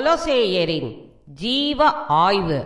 கொலோசேயரின் ஜீவ ஆய்வு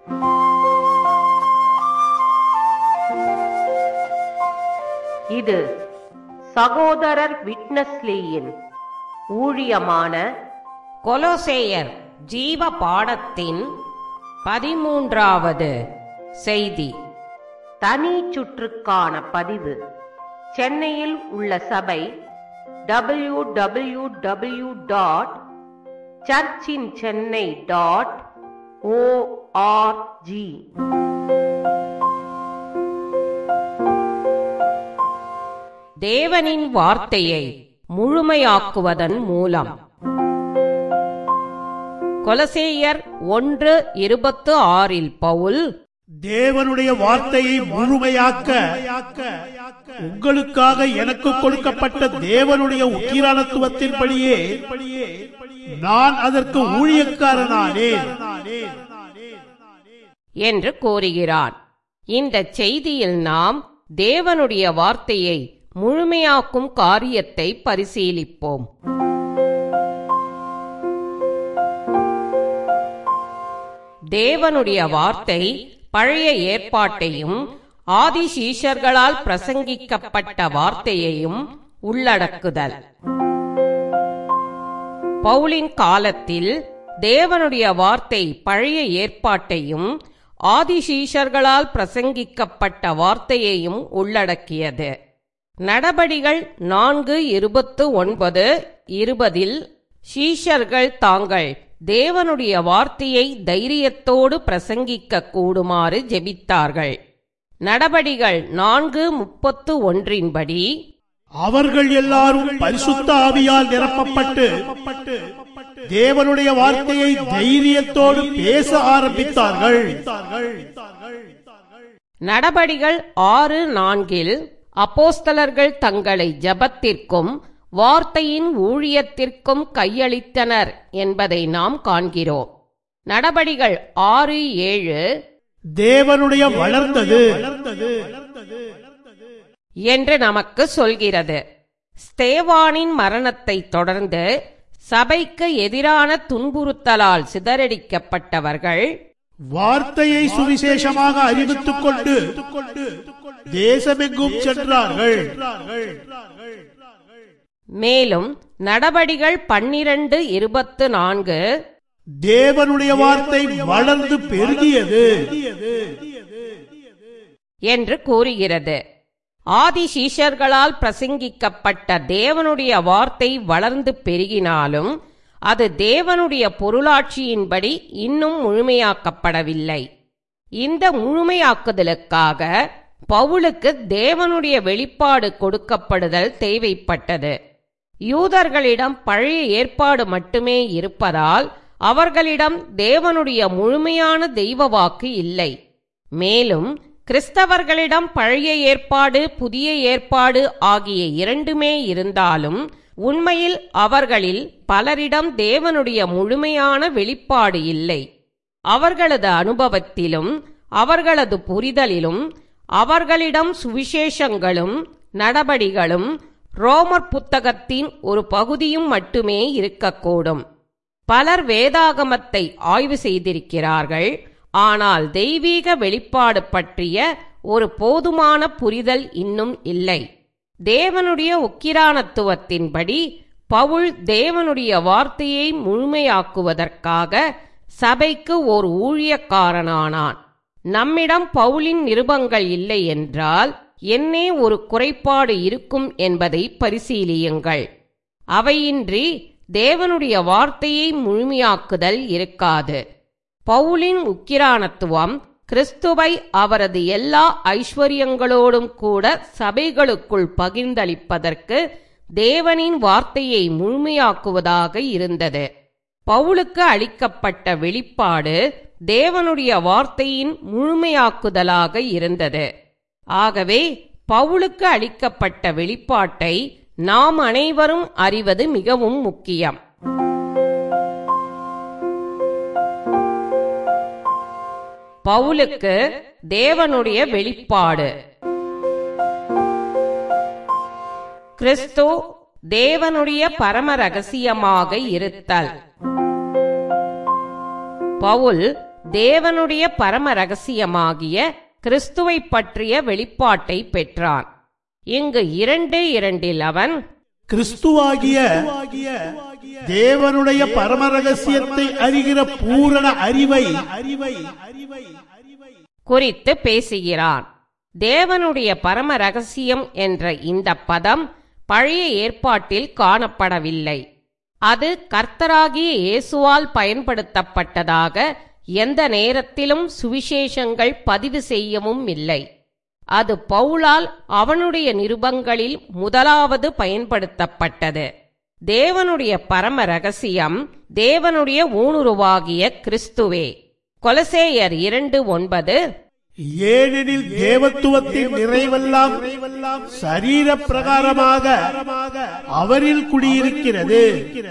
இது சகோதரர் விட்னஸ்லியின் ஊழியமான கொலோசேயர் ஜீவ பாடத்தின் பதிமூன்றாவது செய்தி தனி சுற்றுக்கான பதிவு சென்னையில் உள்ள சபை டபிள்யூ டபிள்யூ டபிள்யூ டாட் சர்ச்சின் சென்னை டாட் ஓஆர்ஜி தேவனின் வார்த்தையை முழுமையாக்குவதன் மூலம் கொலசேயர் ஒன்று இருபத்து ஆறில் பவுல் தேவனுடைய வார்த்தையை முழுமையாக்க உங்களுக்காக எனக்கு கொடுக்கப்பட்ட தேவனுடைய உக்கிரானத்துவத்தின்படியே நான் அதற்கு ஊழியக்காரனானேன் என்று கூறுகிறான் இந்த செய்தியில் நாம் தேவனுடைய வார்த்தையை முழுமையாக்கும் காரியத்தை பரிசீலிப்போம் தேவனுடைய வார்த்தை பழைய ஏற்பாட்டையும் ஆதி சீஷர்களால் பிரசங்கிக்கப்பட்ட வார்த்தையையும் உள்ளடக்குதல் பவுலின் காலத்தில் தேவனுடைய வார்த்தை பழைய ஏற்பாட்டையும் ஆதிசீஷர்களால் பிரசங்கிக்கப்பட்ட வார்த்தையையும் உள்ளடக்கியது நடபடிகள் நான்கு இருபத்து ஒன்பது இருபதில் சீஷர்கள் தாங்கள் தேவனுடைய வார்த்தையை தைரியத்தோடு பிரசங்கிக்க கூடுமாறு ஜெபித்தார்கள் நடபடிகள் நான்கு முப்பத்து ஒன்றின்படி அவர்கள் எல்லாரும் பரிசுத்த ஆவியால் நிரப்பப்பட்டு தேவனுடைய வார்த்தையை தைரியத்தோடு பேச ஆரம்பித்தார்கள் நடபடிகள் ஆறு நான்கில் அப்போஸ்தலர்கள் தங்களை ஜபத்திற்கும் வார்த்தையின் ஊழியத்திற்கும் கையளித்தனர் என்பதை நாம் காண்கிறோம் நடபடிகள் ஆறு ஏழு தேவனுடைய வளர்ந்தது என்று நமக்கு சொல்கிறது ஸ்தேவானின் மரணத்தை தொடர்ந்து சபைக்கு எதிரான துன்புறுத்தலால் சிதறடிக்கப்பட்டவர்கள் வார்த்தையை சுவிசேஷமாக அறிவித்துக் கொண்டு தேசமெங்கும் சென்றார்கள் மேலும் நடபடிகள் பன்னிரண்டு இருபத்து நான்கு தேவனுடைய வார்த்தை வளர்ந்து பெருகியது என்று கூறுகிறது ஆதி சீஷர்களால் பிரசங்கிக்கப்பட்ட தேவனுடைய வார்த்தை வளர்ந்து பெருகினாலும் அது தேவனுடைய பொருளாட்சியின்படி இன்னும் முழுமையாக்கப்படவில்லை இந்த முழுமையாக்குதலுக்காக பவுலுக்கு தேவனுடைய வெளிப்பாடு கொடுக்கப்படுதல் தேவைப்பட்டது யூதர்களிடம் பழைய ஏற்பாடு மட்டுமே இருப்பதால் அவர்களிடம் தேவனுடைய முழுமையான தெய்வ வாக்கு இல்லை மேலும் கிறிஸ்தவர்களிடம் பழைய ஏற்பாடு புதிய ஏற்பாடு ஆகிய இரண்டுமே இருந்தாலும் உண்மையில் அவர்களில் பலரிடம் தேவனுடைய முழுமையான வெளிப்பாடு இல்லை அவர்களது அனுபவத்திலும் அவர்களது புரிதலிலும் அவர்களிடம் சுவிசேஷங்களும் நடபடிகளும் ரோமர் புத்தகத்தின் ஒரு பகுதியும் மட்டுமே இருக்கக்கூடும் பலர் வேதாகமத்தை ஆய்வு செய்திருக்கிறார்கள் ஆனால் தெய்வீக வெளிப்பாடு பற்றிய ஒரு போதுமான புரிதல் இன்னும் இல்லை தேவனுடைய உக்கிரானத்துவத்தின்படி பவுல் தேவனுடைய வார்த்தையை முழுமையாக்குவதற்காக சபைக்கு ஓர் ஊழியக்காரனானான் நம்மிடம் பவுலின் நிருபங்கள் இல்லை என்றால் என்னே ஒரு குறைபாடு இருக்கும் என்பதை பரிசீலியுங்கள் அவையின்றி தேவனுடைய வார்த்தையை முழுமையாக்குதல் இருக்காது பவுலின் உக்கிரானத்துவம் கிறிஸ்துவை அவரது எல்லா ஐஸ்வர்யங்களோடும் கூட சபைகளுக்குள் பகிர்ந்தளிப்பதற்கு தேவனின் வார்த்தையை முழுமையாக்குவதாக இருந்தது பவுலுக்கு அளிக்கப்பட்ட வெளிப்பாடு தேவனுடைய வார்த்தையின் முழுமையாக்குதலாக இருந்தது ஆகவே பவுலுக்கு அளிக்கப்பட்ட வெளிப்பாட்டை நாம் அனைவரும் அறிவது மிகவும் முக்கியம் பவுலுக்கு தேவனுடைய வெளிப்பாடு கிறிஸ்து தேவனுடைய பரம ரகசியமாக இருத்தல் பவுல் தேவனுடைய பரம ரகசியமாகிய கிறிஸ்துவை பற்றிய வெளிப்பாட்டை பெற்றான் இங்கு இரண்டு இரண்டில் அவன் கிறிஸ்துவாகிய தேவனுடைய பரம ரகசியத்தை அறிகிற பூரண அறிவை அறிவை அறிவை குறித்து பேசுகிறான் தேவனுடைய பரம ரகசியம் என்ற இந்த பதம் பழைய ஏற்பாட்டில் காணப்படவில்லை அது கர்த்தராகிய இயேசுவால் பயன்படுத்தப்பட்டதாக எந்த நேரத்திலும் சுவிசேஷங்கள் பதிவு செய்யவும் இல்லை அது பவுலால் அவனுடைய நிருபங்களில் முதலாவது பயன்படுத்தப்பட்டது தேவனுடைய பரம ரகசியம் தேவனுடைய ஊனுருவாகிய கிறிஸ்துவே கொலசேயர் இரண்டு ஒன்பது ஏனெனில் தேவத்துவத்தின் நிறைவெல்லாம் சரீர பிரகாரமாக அவரில் குடியிருக்கிறது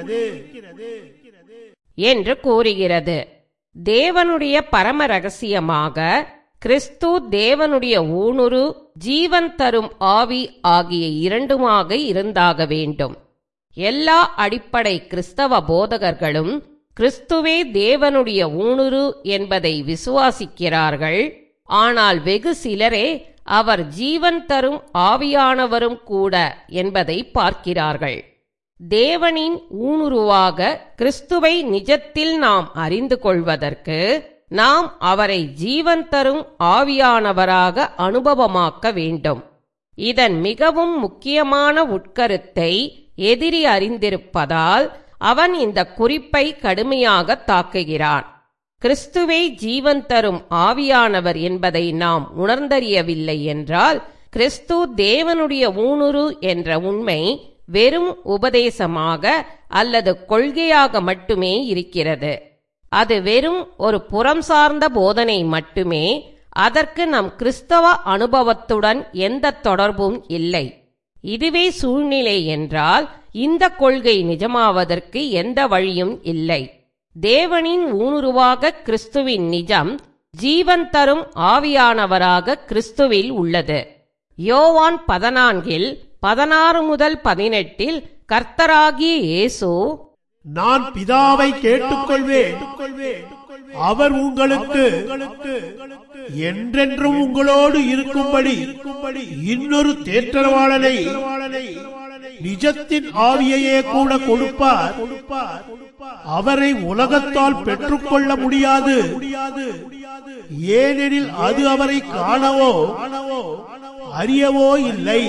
என்று கூறுகிறது தேவனுடைய பரம ரகசியமாக கிறிஸ்து தேவனுடைய ஊனுரு ஜீவன் தரும் ஆவி ஆகிய இரண்டுமாக இருந்தாக வேண்டும் எல்லா அடிப்படை கிறிஸ்தவ போதகர்களும் கிறிஸ்துவே தேவனுடைய ஊனுரு என்பதை விசுவாசிக்கிறார்கள் ஆனால் வெகு சிலரே அவர் ஜீவன் தரும் ஆவியானவரும் கூட என்பதை பார்க்கிறார்கள் தேவனின் ஊனுருவாக கிறிஸ்துவை நிஜத்தில் நாம் அறிந்து கொள்வதற்கு நாம் அவரை ஜீவன் தரும் ஆவியானவராக அனுபவமாக்க வேண்டும் இதன் மிகவும் முக்கியமான உட்கருத்தை எதிரி அறிந்திருப்பதால் அவன் இந்த குறிப்பை கடுமையாக தாக்குகிறான் கிறிஸ்துவே ஜீவன் தரும் ஆவியானவர் என்பதை நாம் உணர்ந்தறியவில்லை என்றால் கிறிஸ்து தேவனுடைய ஊனுரு என்ற உண்மை வெறும் உபதேசமாக அல்லது கொள்கையாக மட்டுமே இருக்கிறது அது வெறும் ஒரு புறம் சார்ந்த போதனை மட்டுமே அதற்கு நம் கிறிஸ்தவ அனுபவத்துடன் எந்த தொடர்பும் இல்லை இதுவே சூழ்நிலை என்றால் இந்த கொள்கை நிஜமாவதற்கு எந்த வழியும் இல்லை தேவனின் ஊனுருவாக கிறிஸ்துவின் நிஜம் ஜீவன் தரும் ஆவியானவராக கிறிஸ்துவில் உள்ளது யோவான் பதினான்கில் பதினாறு முதல் பதினெட்டில் கர்த்தராகிய இயேசு நான் பிதாவை கேட்டுக்கொள்வேன் அவர் உங்களுக்கு என்றென்றும் உங்களோடு இருக்கும்படி இன்னொரு தேற்றரவாளனை நிஜத்தின் ஆவியையே கூட கொடுப்பார் அவரை உலகத்தால் பெற்றுக்கொள்ள முடியாது ஏனெனில் அது அவரை காணவோ அறியவோ இல்லை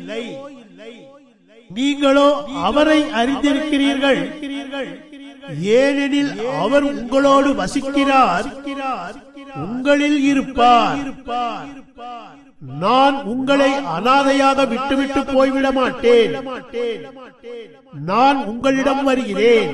நீங்களோ அவரை அறிந்திருக்கிறீர்கள் ஏனெனில் அவர் உங்களோடு வசிக்கிறார் உங்களில் இருப்பார் நான் உங்களை அனாதையாக விட்டுவிட்டு போய்விட மாட்டேன் நான் உங்களிடம் வருகிறேன்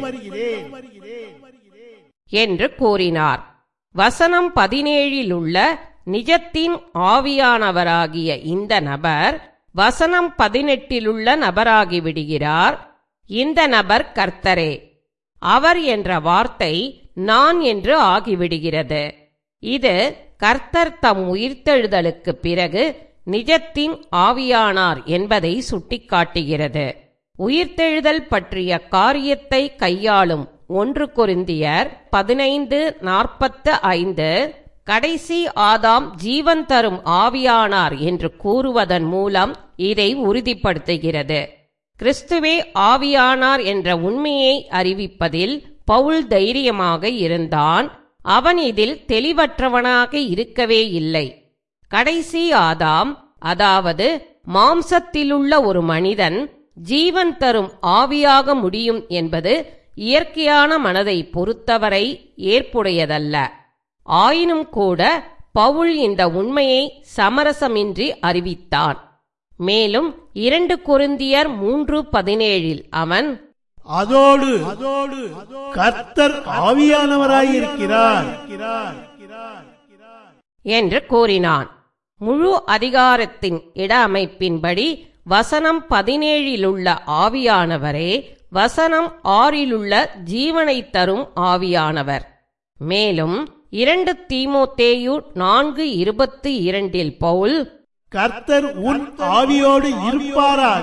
என்று கூறினார் வசனம் பதினேழில் உள்ள நிஜத்தின் ஆவியானவராகிய இந்த நபர் வசனம் பதினெட்டிலுள்ள நபராகி விடுகிறார் இந்த நபர் கர்த்தரே அவர் என்ற வார்த்தை நான் என்று ஆகிவிடுகிறது இது கர்த்தர் தம் உயிர்த்தெழுதலுக்கு பிறகு நிஜத்தின் ஆவியானார் என்பதை சுட்டிக்காட்டுகிறது உயிர்த்தெழுதல் பற்றிய காரியத்தை கையாளும் ஒன்று கொரிந்தியர் பதினைந்து நாற்பத்து ஐந்து கடைசி ஆதாம் ஜீவன் தரும் ஆவியானார் என்று கூறுவதன் மூலம் இதை உறுதிப்படுத்துகிறது கிறிஸ்துவே ஆவியானார் என்ற உண்மையை அறிவிப்பதில் பவுல் தைரியமாக இருந்தான் அவன் இதில் தெளிவற்றவனாக இருக்கவே இல்லை கடைசி ஆதாம் அதாவது மாம்சத்திலுள்ள ஒரு மனிதன் ஜீவன் தரும் ஆவியாக முடியும் என்பது இயற்கையான மனதை பொறுத்தவரை ஏற்புடையதல்ல ஆயினும் கூட பவுல் இந்த உண்மையை சமரசமின்றி அறிவித்தான் மேலும் இரண்டு கொருந்தியர் மூன்று பதினேழில் அவன் அதோடு அதோடு கர்த்தர் ஆவியானவராயிருக்கிறார் என்று கூறினான் முழு அதிகாரத்தின் இட அமைப்பின்படி வசனம் பதினேழிலுள்ள ஆவியானவரே வசனம் ஆறிலுள்ள ஜீவனை தரும் ஆவியானவர் மேலும் இரண்டு தீமோத்தேயு நான்கு இருபத்தி இரண்டில் பவுல் கர்த்தர் உன் ஆவியோடு இருப்பாராக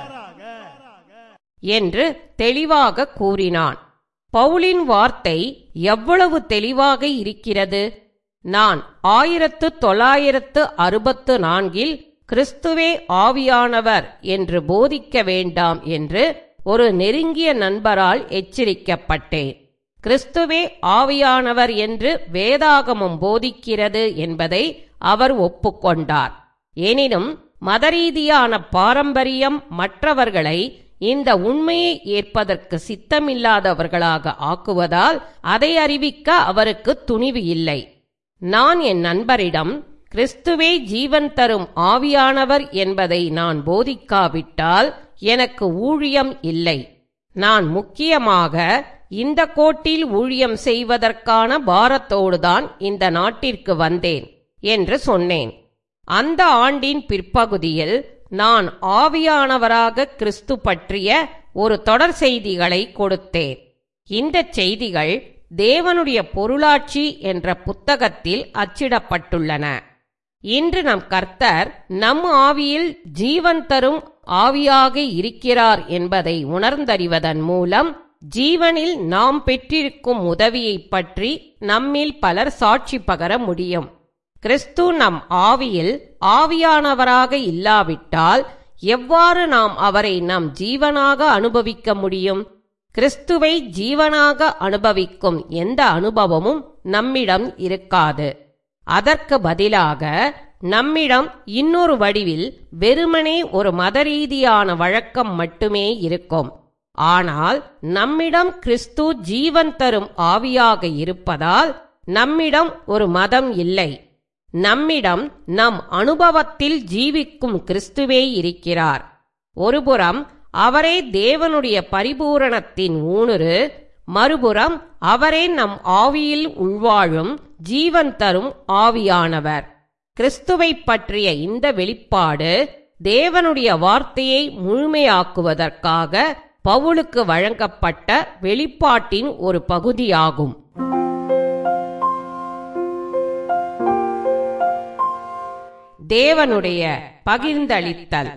என்று தெளிவாக கூறினான் பவுலின் வார்த்தை எவ்வளவு தெளிவாக இருக்கிறது நான் ஆயிரத்து தொள்ளாயிரத்து அறுபத்து நான்கில் கிறிஸ்துவே ஆவியானவர் என்று போதிக்க வேண்டாம் என்று ஒரு நெருங்கிய நண்பரால் எச்சரிக்கப்பட்டேன் கிறிஸ்துவே ஆவியானவர் என்று வேதாகமம் போதிக்கிறது என்பதை அவர் ஒப்புக்கொண்டார் எனினும் மதரீதியான பாரம்பரியம் மற்றவர்களை இந்த உண்மையை ஏற்பதற்கு சித்தமில்லாதவர்களாக ஆக்குவதால் அதை அறிவிக்க அவருக்கு துணிவு இல்லை நான் என் நண்பரிடம் கிறிஸ்துவே ஜீவன் தரும் ஆவியானவர் என்பதை நான் போதிக்காவிட்டால் எனக்கு ஊழியம் இல்லை நான் முக்கியமாக இந்த கோட்டில் ஊழியம் செய்வதற்கான பாரத்தோடுதான் இந்த நாட்டிற்கு வந்தேன் என்று சொன்னேன் அந்த ஆண்டின் பிற்பகுதியில் நான் ஆவியானவராக கிறிஸ்து பற்றிய ஒரு தொடர் செய்திகளை கொடுத்தேன் இந்த செய்திகள் தேவனுடைய பொருளாட்சி என்ற புத்தகத்தில் அச்சிடப்பட்டுள்ளன இன்று நம் கர்த்தர் நம் ஆவியில் ஜீவன் தரும் ஆவியாக இருக்கிறார் என்பதை உணர்ந்தறிவதன் மூலம் ஜீவனில் நாம் பெற்றிருக்கும் உதவியைப் பற்றி நம்மில் பலர் சாட்சி பகர முடியும் கிறிஸ்து நம் ஆவியில் ஆவியானவராக இல்லாவிட்டால் எவ்வாறு நாம் அவரை நம் ஜீவனாக அனுபவிக்க முடியும் கிறிஸ்துவை ஜீவனாக அனுபவிக்கும் எந்த அனுபவமும் நம்மிடம் இருக்காது அதற்கு பதிலாக நம்மிடம் இன்னொரு வடிவில் வெறுமனே ஒரு மதரீதியான வழக்கம் மட்டுமே இருக்கும் ஆனால் நம்மிடம் கிறிஸ்து ஜீவன் தரும் ஆவியாக இருப்பதால் நம்மிடம் ஒரு மதம் இல்லை நம்மிடம் நம் அனுபவத்தில் ஜீவிக்கும் கிறிஸ்துவே இருக்கிறார் ஒருபுறம் அவரே தேவனுடைய பரிபூரணத்தின் ஊனுரு மறுபுறம் அவரே நம் ஆவியில் உள்வாழும் ஜீவன் தரும் ஆவியானவர் கிறிஸ்துவைப் பற்றிய இந்த வெளிப்பாடு தேவனுடைய வார்த்தையை முழுமையாக்குவதற்காக பவுலுக்கு வழங்கப்பட்ட வெளிப்பாட்டின் ஒரு பகுதியாகும் தேவனுடைய பகிர்ந்தளித்தல்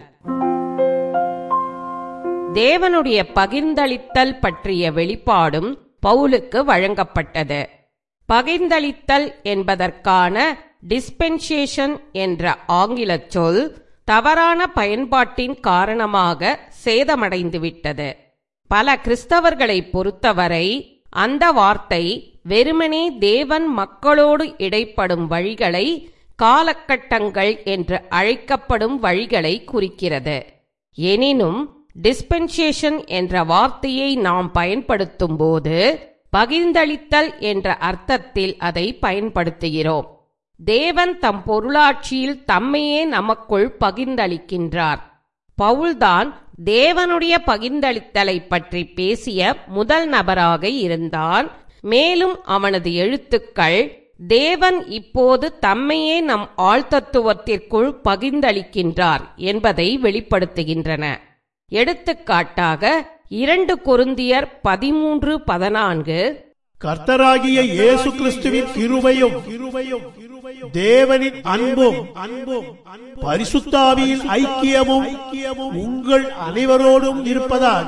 தேவனுடைய பகிர்ந்தளித்தல் பற்றிய வெளிப்பாடும் பவுலுக்கு வழங்கப்பட்டது பகிர்ந்தளித்தல் என்பதற்கான டிஸ்பென்சேஷன் என்ற ஆங்கிலச் சொல் தவறான பயன்பாட்டின் காரணமாக சேதமடைந்துவிட்டது பல கிறிஸ்தவர்களை பொறுத்தவரை அந்த வார்த்தை வெறுமனே தேவன் மக்களோடு இடைப்படும் வழிகளை காலகட்டங்கள் என்று அழைக்கப்படும் வழிகளை குறிக்கிறது எனினும் டிஸ்பென்சேஷன் என்ற வார்த்தையை நாம் பயன்படுத்தும் போது பகிர்ந்தளித்தல் என்ற அர்த்தத்தில் அதை பயன்படுத்துகிறோம் தேவன் தம் பொருளாட்சியில் தம்மையே நமக்குள் பகிர்ந்தளிக்கின்றார் பவுல்தான் தேவனுடைய பகிர்ந்தளித்தலை பற்றி பேசிய முதல் நபராக இருந்தான் மேலும் அவனது எழுத்துக்கள் தேவன் இப்போது தம்மையே நம் ஆழ்த்தத்துவத்திற்குள் பகிர்ந்தளிக்கின்றார் என்பதை வெளிப்படுத்துகின்றன எடுத்துக்காட்டாக இரண்டு கொருந்தியர் பதிமூன்று பதினான்கு கர்த்தராகிய இயேசு கிறிஸ்துவின் கிருபையும் கிருபையும் தேவனின் அன்பும் அன்பும் பரிசுத்தாவியின் ஐக்கியமும் ஐக்கியமும் உங்கள் அனைவரோடும் இருப்பதாக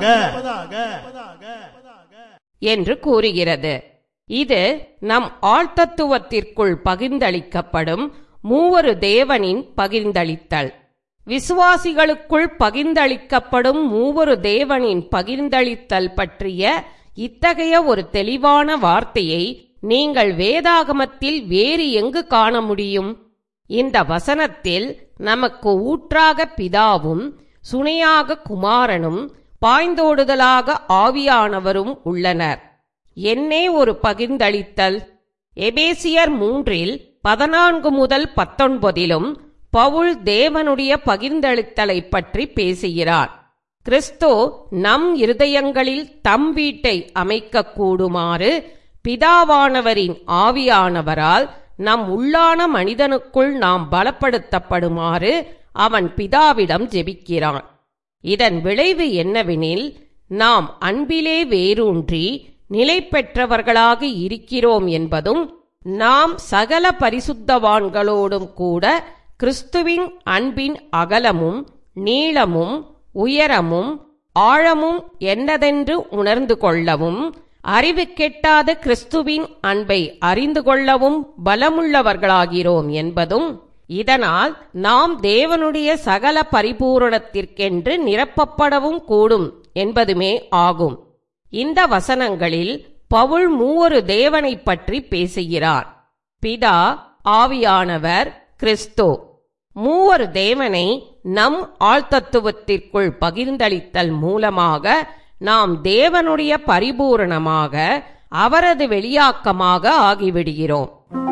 என்று கூறுகிறது இது நம் ஆழ்த்தத்துவத்திற்குள் பகிர்ந்தளிக்கப்படும் மூவரு தேவனின் பகிர்ந்தளித்தல் விசுவாசிகளுக்குள் பகிர்ந்தளிக்கப்படும் மூவரு தேவனின் பகிர்ந்தளித்தல் பற்றிய இத்தகைய ஒரு தெளிவான வார்த்தையை நீங்கள் வேதாகமத்தில் வேறு எங்கு காண முடியும் இந்த வசனத்தில் நமக்கு ஊற்றாக பிதாவும் சுனையாக குமாரனும் பாய்ந்தோடுதலாக ஆவியானவரும் உள்ளனர் என்னே ஒரு பகிர்ந்தளித்தல் எபேசியர் மூன்றில் பதினான்கு முதல் பத்தொன்பதிலும் பவுல் தேவனுடைய பகிர்ந்தளித்தலை பற்றி பேசுகிறார் கிறிஸ்து நம் இருதயங்களில் தம் வீட்டை அமைக்க கூடுமாறு பிதாவானவரின் ஆவியானவரால் நம் உள்ளான மனிதனுக்குள் நாம் பலப்படுத்தப்படுமாறு அவன் பிதாவிடம் ஜெபிக்கிறான் இதன் விளைவு என்னவெனில் நாம் அன்பிலே வேரூன்றி நிலை பெற்றவர்களாக இருக்கிறோம் என்பதும் நாம் சகல பரிசுத்தவான்களோடும் கூட கிறிஸ்துவின் அன்பின் அகலமும் நீளமும் உயரமும் ஆழமும் என்னதென்று உணர்ந்து கொள்ளவும் அறிவு கெட்டாத கிறிஸ்துவின் அன்பை அறிந்து கொள்ளவும் பலமுள்ளவர்களாகிறோம் என்பதும் இதனால் நாம் தேவனுடைய சகல பரிபூரணத்திற்கென்று நிரப்பப்படவும் கூடும் என்பதுமே ஆகும் இந்த வசனங்களில் பவுல் மூவொரு தேவனைப் பற்றி பேசுகிறார் பிதா ஆவியானவர் கிறிஸ்து மூவர் தேவனை நம் ஆழ்த்தத்துவத்திற்குள் பகிர்ந்தளித்தல் மூலமாக நாம் தேவனுடைய பரிபூரணமாக அவரது வெளியாக்கமாக ஆகிவிடுகிறோம்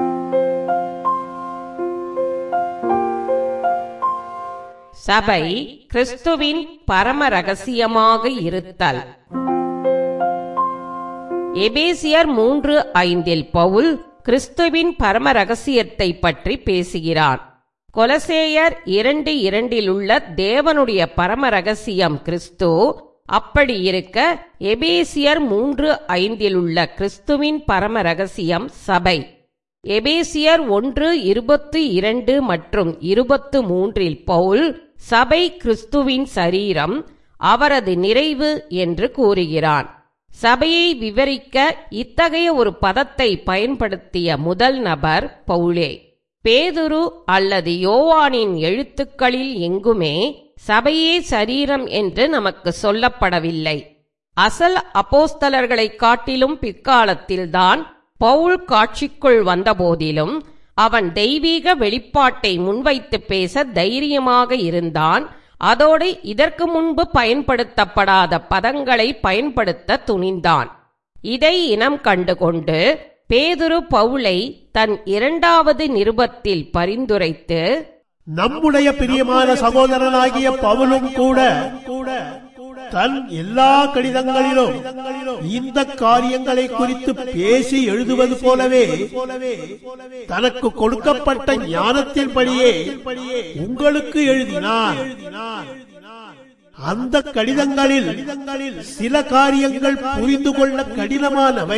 சபை கிறிஸ்துவின் பரம ரகசியமாக இருத்தல் எபேசியர் மூன்று ஐந்தில் பவுல் கிறிஸ்துவின் பரம ரகசியத்தை பற்றி பேசுகிறான் கொலசேயர் இரண்டு இரண்டில் உள்ள தேவனுடைய பரம ரகசியம் கிறிஸ்து அப்படி இருக்க எபேசியர் மூன்று ஐந்தில் உள்ள கிறிஸ்துவின் பரம ரகசியம் சபை எபேசியர் ஒன்று இருபத்து இரண்டு மற்றும் இருபத்து மூன்றில் பவுல் சபை கிறிஸ்துவின் சரீரம் அவரது நிறைவு என்று கூறுகிறான் சபையை விவரிக்க இத்தகைய ஒரு பதத்தை பயன்படுத்திய முதல் நபர் பவுலே பேதுரு அல்லது யோவானின் எழுத்துக்களில் எங்குமே சபையே சரீரம் என்று நமக்கு சொல்லப்படவில்லை அசல் அப்போஸ்தலர்களைக் காட்டிலும் பிற்காலத்தில்தான் பவுல் காட்சிக்குள் வந்தபோதிலும் அவன் தெய்வீக வெளிப்பாட்டை முன்வைத்து பேச தைரியமாக இருந்தான் அதோடு இதற்கு முன்பு பயன்படுத்தப்படாத பதங்களை பயன்படுத்த துணிந்தான் இதை இனம் கண்டுகொண்டு பேதுரு பவுலை தன் இரண்டாவது நிருபத்தில் பரிந்துரைத்து நம்முடைய பிரியமான சகோதரனாகிய பவுலும் கூட தன் எல்லா கடிதங்களிலும் இந்த காரியங்களை குறித்து பேசி எழுதுவது போலவே தனக்கு கொடுக்கப்பட்ட ஞானத்தின்படியே உங்களுக்கு எழுதினார் அந்த கடிதங்களில் சில காரியங்கள் புரிந்து கொள்ள கடினமானவை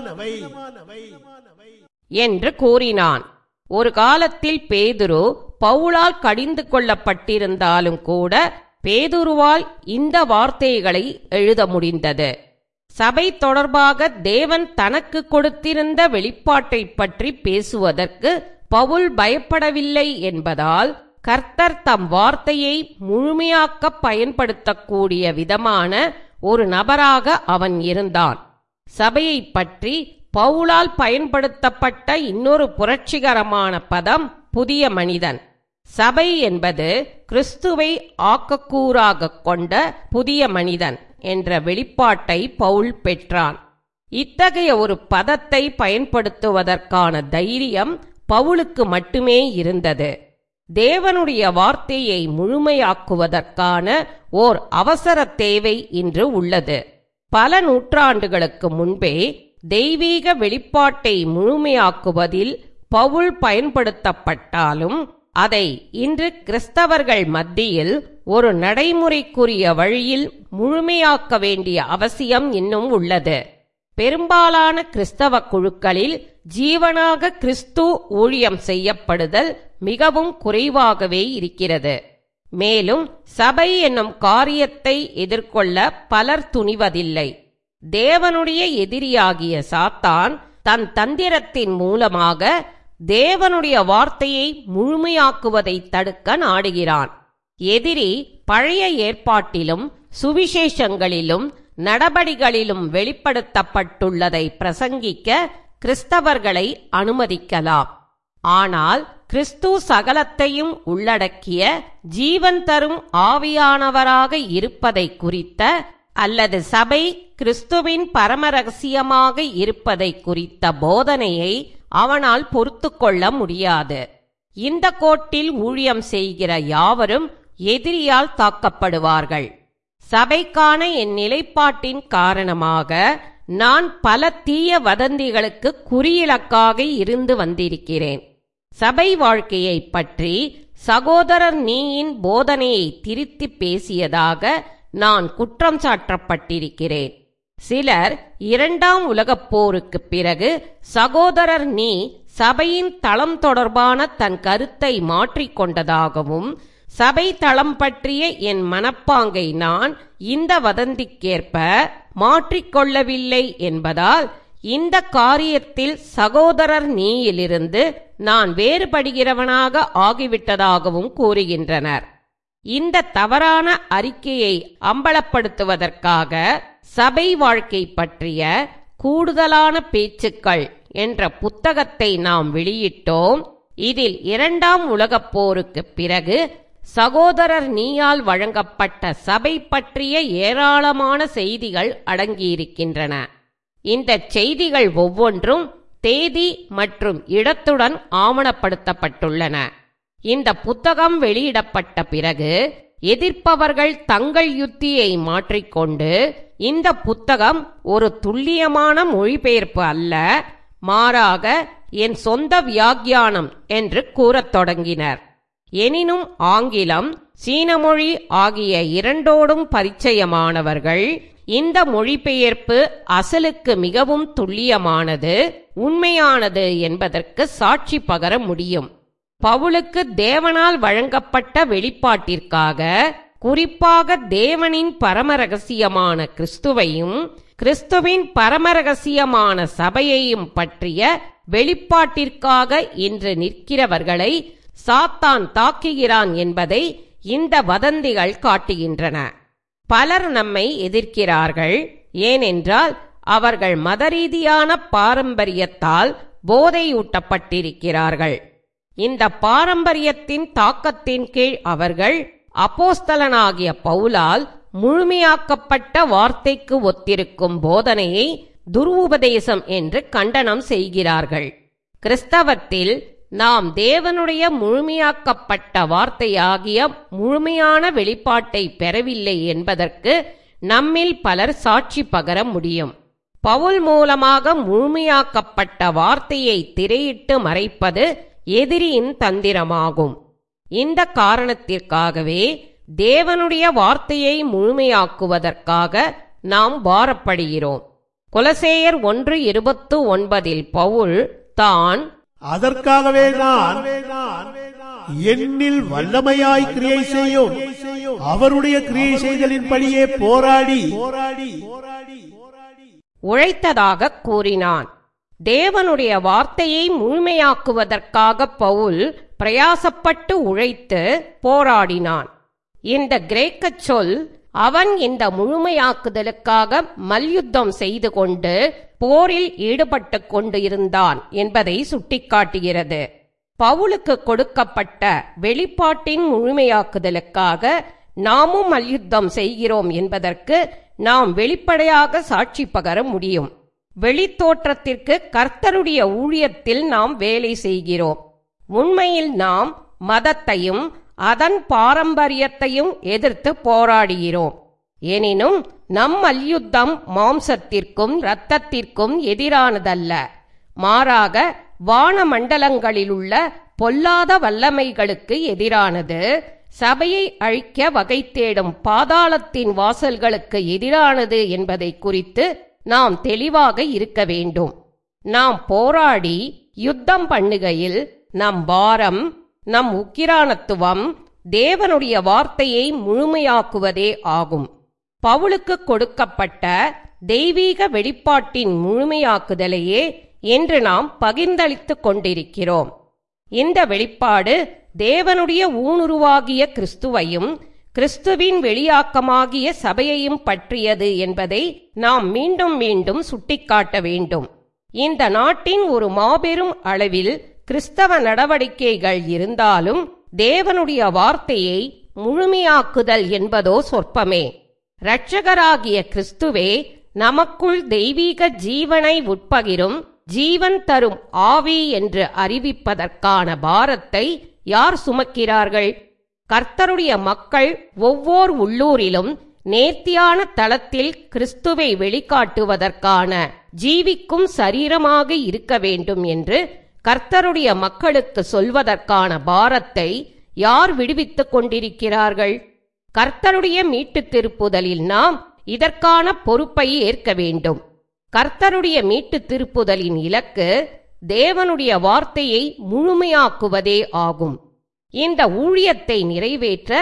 என்று கூறினான் ஒரு காலத்தில் பேதுரு பவுலால் கடிந்து கொள்ளப்பட்டிருந்தாலும் கூட பேதுருவால் இந்த வார்த்தைகளை எழுத முடிந்தது சபை தொடர்பாக தேவன் தனக்கு கொடுத்திருந்த வெளிப்பாட்டைப் பற்றி பேசுவதற்கு பவுல் பயப்படவில்லை என்பதால் கர்த்தர் தம் வார்த்தையை முழுமையாக்க பயன்படுத்தக்கூடிய விதமான ஒரு நபராக அவன் இருந்தான் சபையைப் பற்றி பவுலால் பயன்படுத்தப்பட்ட இன்னொரு புரட்சிகரமான பதம் புதிய மனிதன் சபை என்பது கிறிஸ்துவை ஆக்கக்கூறாக கொண்ட புதிய மனிதன் என்ற வெளிப்பாட்டை பவுல் பெற்றான் இத்தகைய ஒரு பதத்தை பயன்படுத்துவதற்கான தைரியம் பவுலுக்கு மட்டுமே இருந்தது தேவனுடைய வார்த்தையை முழுமையாக்குவதற்கான ஓர் அவசர தேவை இன்று உள்ளது பல நூற்றாண்டுகளுக்கு முன்பே தெய்வீக வெளிப்பாட்டை முழுமையாக்குவதில் பவுல் பயன்படுத்தப்பட்டாலும் அதை இன்று கிறிஸ்தவர்கள் மத்தியில் ஒரு நடைமுறைக்குரிய வழியில் முழுமையாக்க வேண்டிய அவசியம் இன்னும் உள்ளது பெரும்பாலான கிறிஸ்தவ குழுக்களில் ஜீவனாக கிறிஸ்து ஊழியம் செய்யப்படுதல் மிகவும் குறைவாகவே இருக்கிறது மேலும் சபை என்னும் காரியத்தை எதிர்கொள்ள பலர் துணிவதில்லை தேவனுடைய எதிரியாகிய சாத்தான் தன் தந்திரத்தின் மூலமாக தேவனுடைய வார்த்தையை முழுமையாக்குவதை தடுக்க நாடுகிறான் எதிரி பழைய ஏற்பாட்டிலும் சுவிசேஷங்களிலும் நடபடிகளிலும் வெளிப்படுத்தப்பட்டுள்ளதை பிரசங்கிக்க கிறிஸ்தவர்களை அனுமதிக்கலாம் ஆனால் கிறிஸ்து சகலத்தையும் உள்ளடக்கிய ஜீவன் தரும் ஆவியானவராக இருப்பதை குறித்த அல்லது சபை கிறிஸ்துவின் பரமரகசியமாக இருப்பதை குறித்த போதனையை அவனால் பொறுத்து கொள்ள முடியாது இந்த கோட்டில் ஊழியம் செய்கிற யாவரும் எதிரியால் தாக்கப்படுவார்கள் சபைக்கான என் நிலைப்பாட்டின் காரணமாக நான் பல தீய வதந்திகளுக்கு குறியிலக்காக இருந்து வந்திருக்கிறேன் சபை வாழ்க்கையை பற்றி சகோதரர் நீயின் போதனையை திருத்தி பேசியதாக நான் குற்றம் சாட்டப்பட்டிருக்கிறேன் சிலர் இரண்டாம் உலகப் போருக்கு பிறகு சகோதரர் நீ சபையின் தளம் தொடர்பான தன் கருத்தை மாற்றிக்கொண்டதாகவும் சபை தளம் பற்றிய என் மனப்பாங்கை நான் இந்த வதந்திக்கேற்ப மாற்றிக்கொள்ளவில்லை என்பதால் இந்த காரியத்தில் சகோதரர் நீயிலிருந்து நான் வேறுபடுகிறவனாக ஆகிவிட்டதாகவும் கூறுகின்றனர் இந்த தவறான அறிக்கையை அம்பலப்படுத்துவதற்காக சபை வாழ்க்கை பற்றிய கூடுதலான பேச்சுக்கள் என்ற புத்தகத்தை நாம் வெளியிட்டோம் இதில் இரண்டாம் உலகப் போருக்குப் பிறகு சகோதரர் நீயால் வழங்கப்பட்ட சபை பற்றிய ஏராளமான செய்திகள் அடங்கியிருக்கின்றன இந்த செய்திகள் ஒவ்வொன்றும் தேதி மற்றும் இடத்துடன் ஆவணப்படுத்தப்பட்டுள்ளன இந்த புத்தகம் வெளியிடப்பட்ட பிறகு எதிர்ப்பவர்கள் தங்கள் யுத்தியை மாற்றிக்கொண்டு இந்த புத்தகம் ஒரு துல்லியமான மொழிபெயர்ப்பு அல்ல மாறாக என் சொந்த வியாக்கியானம் என்று கூறத் தொடங்கினர் எனினும் ஆங்கிலம் சீன மொழி ஆகிய இரண்டோடும் பரிச்சயமானவர்கள் இந்த மொழிபெயர்ப்பு அசலுக்கு மிகவும் துல்லியமானது உண்மையானது என்பதற்கு சாட்சி பகர முடியும் பவுலுக்கு தேவனால் வழங்கப்பட்ட வெளிப்பாட்டிற்காக குறிப்பாக தேவனின் பரமரகசியமான கிறிஸ்துவையும் கிறிஸ்துவின் பரமரகசியமான சபையையும் பற்றிய வெளிப்பாட்டிற்காக இன்று நிற்கிறவர்களை சாத்தான் தாக்குகிறான் என்பதை இந்த வதந்திகள் காட்டுகின்றன பலர் நம்மை எதிர்க்கிறார்கள் ஏனென்றால் அவர்கள் மதரீதியான பாரம்பரியத்தால் போதையூட்டப்பட்டிருக்கிறார்கள் இந்த பாரம்பரியத்தின் தாக்கத்தின் கீழ் அவர்கள் அப்போஸ்தலனாகிய பவுலால் முழுமையாக்கப்பட்ட வார்த்தைக்கு ஒத்திருக்கும் போதனையை துருவுபதேசம் என்று கண்டனம் செய்கிறார்கள் கிறிஸ்தவத்தில் நாம் தேவனுடைய முழுமையாக்கப்பட்ட வார்த்தையாகிய முழுமையான வெளிப்பாட்டை பெறவில்லை என்பதற்கு நம்மில் பலர் சாட்சி பகர முடியும் பவுல் மூலமாக முழுமையாக்கப்பட்ட வார்த்தையை திரையிட்டு மறைப்பது எதிரியின் தந்திரமாகும் இந்த காரணத்திற்காகவே தேவனுடைய வார்த்தையை முழுமையாக்குவதற்காக நாம் பாரப்படுகிறோம் குலசேயர் ஒன்று இருபத்து ஒன்பதில் பவுல் தான் அதற்காகவே நான் என்னில் வல்லமையாய் கிரியை செய்யும் அவருடைய கிரியை செய்தலின்படியே போராடி போராடி போராடி போராடி உழைத்ததாக கூறினான் தேவனுடைய வார்த்தையை முழுமையாக்குவதற்காக பவுல் பிரயாசப்பட்டு உழைத்து போராடினான் இந்த கிரேக்க சொல் அவன் இந்த முழுமையாக்குதலுக்காக மல்யுத்தம் செய்து கொண்டு போரில் ஈடுபட்டு கொண்டு இருந்தான் என்பதை சுட்டிக்காட்டுகிறது பவுலுக்கு கொடுக்கப்பட்ட வெளிப்பாட்டின் முழுமையாக்குதலுக்காக நாமும் மல்யுத்தம் செய்கிறோம் என்பதற்கு நாம் வெளிப்படையாக சாட்சி பகர முடியும் வெளித்தோற்றத்திற்கு கர்த்தருடைய ஊழியத்தில் நாம் வேலை செய்கிறோம் உண்மையில் நாம் மதத்தையும் அதன் பாரம்பரியத்தையும் எதிர்த்து போராடுகிறோம் எனினும் நம் மல்யுத்தம் மாம்சத்திற்கும் இரத்தத்திற்கும் எதிரானதல்ல மாறாக வானமண்டலங்களிலுள்ள பொல்லாத வல்லமைகளுக்கு எதிரானது சபையை அழிக்க வகை தேடும் பாதாளத்தின் வாசல்களுக்கு எதிரானது என்பதை குறித்து நாம் தெளிவாக இருக்க வேண்டும் நாம் போராடி யுத்தம் பண்ணுகையில் நம் பாரம் நம் உக்கிரானத்துவம் தேவனுடைய வார்த்தையை முழுமையாக்குவதே ஆகும் பவுலுக்கு கொடுக்கப்பட்ட தெய்வீக வெளிப்பாட்டின் முழுமையாக்குதலையே என்று நாம் பகிர்ந்தளித்துக் கொண்டிருக்கிறோம் இந்த வெளிப்பாடு தேவனுடைய ஊனுருவாகிய கிறிஸ்துவையும் கிறிஸ்துவின் வெளியாக்கமாகிய சபையையும் பற்றியது என்பதை நாம் மீண்டும் மீண்டும் சுட்டிக்காட்ட வேண்டும் இந்த நாட்டின் ஒரு மாபெரும் அளவில் கிறிஸ்தவ நடவடிக்கைகள் இருந்தாலும் தேவனுடைய வார்த்தையை முழுமையாக்குதல் என்பதோ சொற்பமே இரட்சகராகிய கிறிஸ்துவே நமக்குள் தெய்வீக ஜீவனை உட்பகிரும் ஜீவன் தரும் ஆவி என்று அறிவிப்பதற்கான பாரத்தை யார் சுமக்கிறார்கள் கர்த்தருடைய மக்கள் ஒவ்வொரு உள்ளூரிலும் நேர்த்தியான தளத்தில் கிறிஸ்துவை வெளிக்காட்டுவதற்கான ஜீவிக்கும் சரீரமாக இருக்க வேண்டும் என்று கர்த்தருடைய மக்களுக்கு சொல்வதற்கான பாரத்தை யார் விடுவித்துக் கொண்டிருக்கிறார்கள் கர்த்தருடைய மீட்டுத் திருப்புதலில் நாம் இதற்கான பொறுப்பை ஏற்க வேண்டும் கர்த்தருடைய மீட்டுத் திருப்புதலின் இலக்கு தேவனுடைய வார்த்தையை முழுமையாக்குவதே ஆகும் இந்த ஊழியத்தை நிறைவேற்ற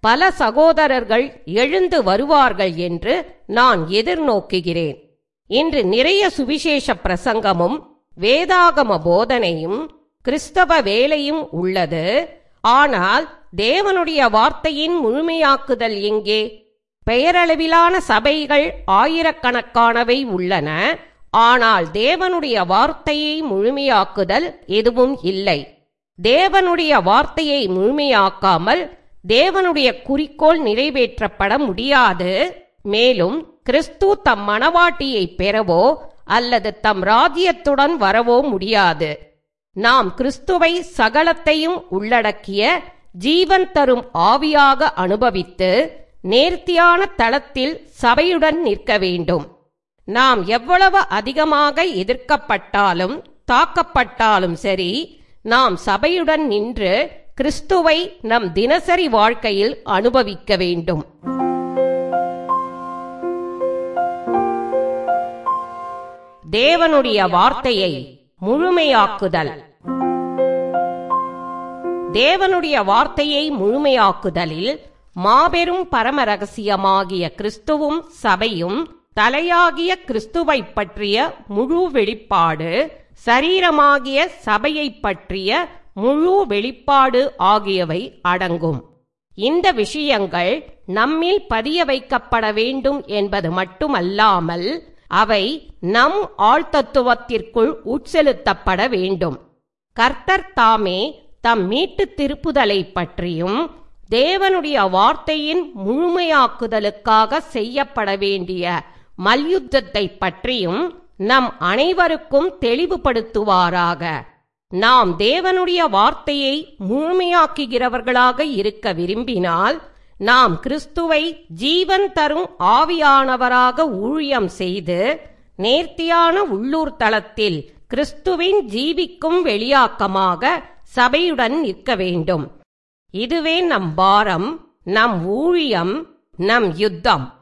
பல சகோதரர்கள் எழுந்து வருவார்கள் என்று நான் எதிர்நோக்குகிறேன் இன்று நிறைய சுவிசேஷ பிரசங்கமும் வேதாகம போதனையும் கிறிஸ்தவ வேலையும் உள்ளது ஆனால் தேவனுடைய வார்த்தையின் முழுமையாக்குதல் எங்கே பெயரளவிலான சபைகள் ஆயிரக்கணக்கானவை உள்ளன ஆனால் தேவனுடைய வார்த்தையை முழுமையாக்குதல் எதுவும் இல்லை தேவனுடைய வார்த்தையை முழுமையாக்காமல் தேவனுடைய குறிக்கோள் நிறைவேற்றப்பட முடியாது மேலும் கிறிஸ்து தம் மணவாட்டியை பெறவோ அல்லது தம் ராஜ்யத்துடன் வரவோ முடியாது நாம் கிறிஸ்துவை சகலத்தையும் உள்ளடக்கிய ஜீவன் தரும் ஆவியாக அனுபவித்து நேர்த்தியான தளத்தில் சபையுடன் நிற்க வேண்டும் நாம் எவ்வளவு அதிகமாக எதிர்க்கப்பட்டாலும் தாக்கப்பட்டாலும் சரி நாம் சபையுடன் நின்று கிறிஸ்துவை நம் தினசரி வாழ்க்கையில் அனுபவிக்க வேண்டும் தேவனுடைய வார்த்தையை முழுமையாக்குதல் தேவனுடைய வார்த்தையை முழுமையாக்குதலில் மாபெரும் பரம ரகசியமாகிய கிறிஸ்துவும் சபையும் தலையாகிய கிறிஸ்துவைப் பற்றிய முழு வெளிப்பாடு சரீரமாகிய சபையைப் பற்றிய முழு வெளிப்பாடு ஆகியவை அடங்கும் இந்த விஷயங்கள் நம்மில் பதிய வைக்கப்பட வேண்டும் என்பது மட்டுமல்லாமல் அவை நம் ஆழ்தத்துவத்திற்குள் உட்செலுத்தப்பட வேண்டும் கர்த்தர் தாமே தம் மீட்டு திருப்புதலை பற்றியும் தேவனுடைய வார்த்தையின் முழுமையாக்குதலுக்காக செய்யப்பட வேண்டிய மல்யுத்தத்தை பற்றியும் நம் அனைவருக்கும் தெளிவுபடுத்துவாராக நாம் தேவனுடைய வார்த்தையை முழுமையாக்குகிறவர்களாக இருக்க விரும்பினால் நாம் கிறிஸ்துவை ஜீவன் தரும் ஆவியானவராக ஊழியம் செய்து நேர்த்தியான உள்ளூர் தளத்தில் கிறிஸ்துவின் ஜீவிக்கும் வெளியாக்கமாக சபையுடன் நிற்க வேண்டும் இதுவே நம் பாரம் நம் ஊழியம் நம் யுத்தம்